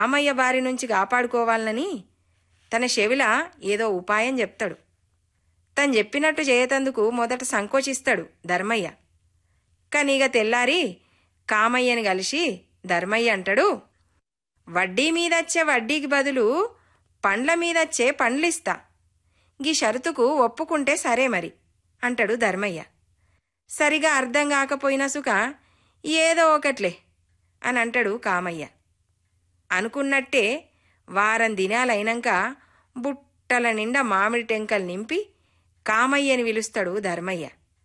అమ్మయ్య బారి నుంచి కాపాడుకోవాలని తన చెవిల ఏదో ఉపాయం చెప్తాడు తను చెప్పినట్టు చేయతందుకు మొదట సంకోచిస్తాడు ధర్మయ్య కానీ ఇక తెల్లారి కామయ్యని కలిసి ధర్మయ్య అంటాడు వడ్డీ మీదచ్చే వడ్డీకి బదులు పండ్ల మీదచ్చే పండ్లిస్తా గీ షరతుకు ఒప్పుకుంటే సరే మరి అంటాడు ధర్మయ్య సరిగా అర్థం కాకపోయినా సుఖ ఏదో ఒకట్లే అని అంటాడు కామయ్య అనుకున్నట్టే వారం దినాలైనాక బుట్టల నిండా మామిడి టెంకలు నింపి కామయ్యని పిలుస్తాడు ధర్మయ్య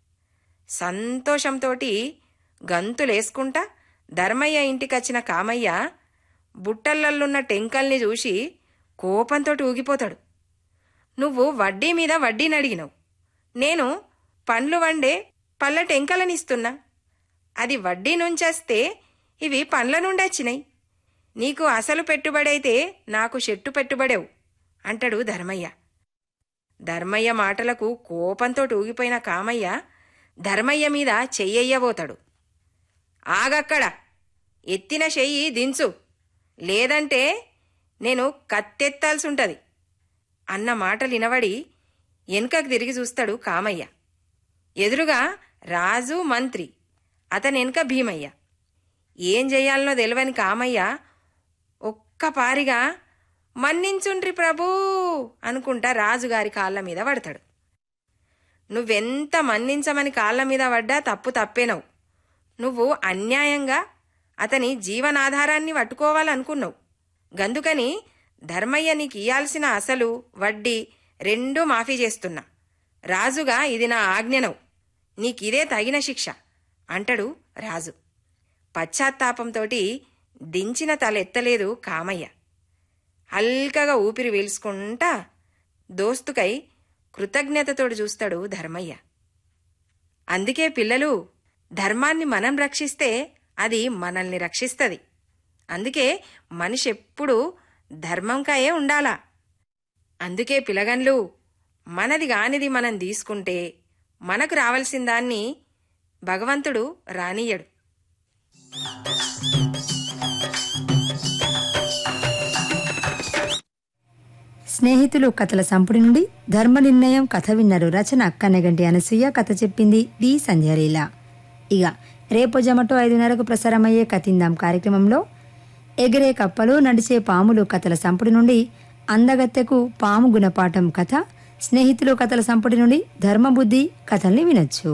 సంతోషంతోటి గంతులేసుకుంటా ధర్మయ్య ఇంటికొచ్చిన కామయ్య బుట్టలల్లున్న టెంకల్ని చూసి కోపంతోటి ఊగిపోతాడు నువ్వు వడ్డీ మీద వడ్డీని అడిగినావు నేను పండ్లు వండే పళ్ళ టెంకలనిస్తున్నా అది వడ్డీ నుంచేస్తే ఇవి పండ్ల నుండి వచ్చినాయి నీకు అసలు పెట్టుబడైతే నాకు చెట్టు పెట్టుబడేవు అంటాడు ధర్మయ్య ధర్మయ్య మాటలకు కోపంతో ఊగిపోయిన కామయ్య ధర్మయ్య మీద చెయ్యయ్యబోతాడు ఆగక్కడ ఎత్తిన చెయ్యి దించు లేదంటే నేను కత్తెత్తాల్సి ఉంటది అన్న మాటలు వినబడి వెనుకకు తిరిగి చూస్తాడు కామయ్య ఎదురుగా రాజు మంత్రి అతని వెనుక భీమయ్య ఏం చెయ్యాలనో తెలియని కామయ్య ఒక్క పారిగా మన్నించుండ్రి ప్రభూ అనుకుంటా రాజుగారి కాళ్ళ మీద పడతాడు నువ్వెంత మన్నించమని కాళ్ళ మీద పడ్డా తప్పు తప్పేనవు నువ్వు అన్యాయంగా అతని జీవనాధారాన్ని పట్టుకోవాలనుకున్నావు గందుకని ధర్మయ్య నీకు ఇయ్యాల్సిన అసలు వడ్డీ రెండూ మాఫీ చేస్తున్నా రాజుగా ఇది నా ఆజ్ఞనవు నీకిదే తగిన శిక్ష అంటాడు రాజు పశ్చాత్తాపంతోటి దించిన తల ఎత్తలేదు కామయ్య హల్కగా ఊపిరి పీల్చుకుంటా దోస్తుకై కృతజ్ఞతతోటి చూస్తాడు ధర్మయ్య అందుకే పిల్లలు ధర్మాన్ని మనం రక్షిస్తే అది మనల్ని రక్షిస్తుంది అందుకే మనిషి ఎప్పుడూ ధర్మంకాయే ఉండాలా అందుకే పిలగన్లు మనది గానిది మనం తీసుకుంటే మనకు రావాల్సిన దాన్ని భగవంతుడు రానియ్యడు స్నేహితులు కథల సంపుటి నుండి ధర్మ నిర్ణయం కథ విన్నారు రచన కన్నెగంటి అనసూయ కథ చెప్పింది డి సంధ్యాలీల ఇక రేపు జమటో ఐదున్నరకు ప్రసారమయ్యే కథిందాం కార్యక్రమంలో ఎగిరే కప్పలు నడిచే పాములు కథల సంపుటి నుండి అందగత్తెకు పాము గుణపాఠం కథ స్నేహితులు కథల సంపుటి నుండి ధర్మబుద్ధి కథల్ని వినొచ్చు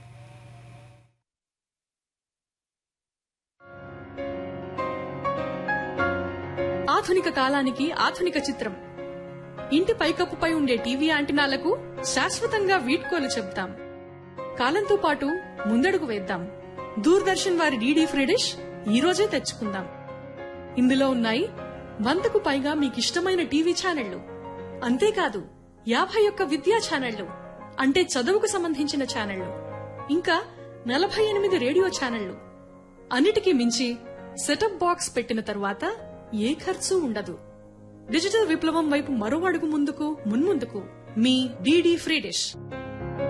ఆధునిక కాలానికి ఆధునిక చిత్రం ఇంటి పైకప్పుపై ఉండే టీవీ యాంటినాలకు శాశ్వతంగా వీడ్కోలు చెప్తాం కాలంతో పాటు ముందడుగు వేద్దాం దూరదర్శన్ వారి డీడీ ఫ్రీ డిష్ ఈ రోజే తెచ్చుకుందాం ఇందులో ఉన్నాయి వందకు పైగా మీకిష్టమైన టీవీ ఛానళ్లు అంతేకాదు యాభై ఒక్క విద్యా ఛానళ్లు అంటే చదువుకు సంబంధించిన ఛానళ్లు ఇంకా నలభై ఎనిమిది రేడియో ఛానళ్లు అన్నిటికీ మించి సెటప్ బాక్స్ పెట్టిన తరువాత ఏ ఖర్చు ఉండదు డిజిటల్ విప్లవం వైపు మరో అడుగు ముందుకు మున్ముందుకు మీ డీడీ ఫ్రీ డిష్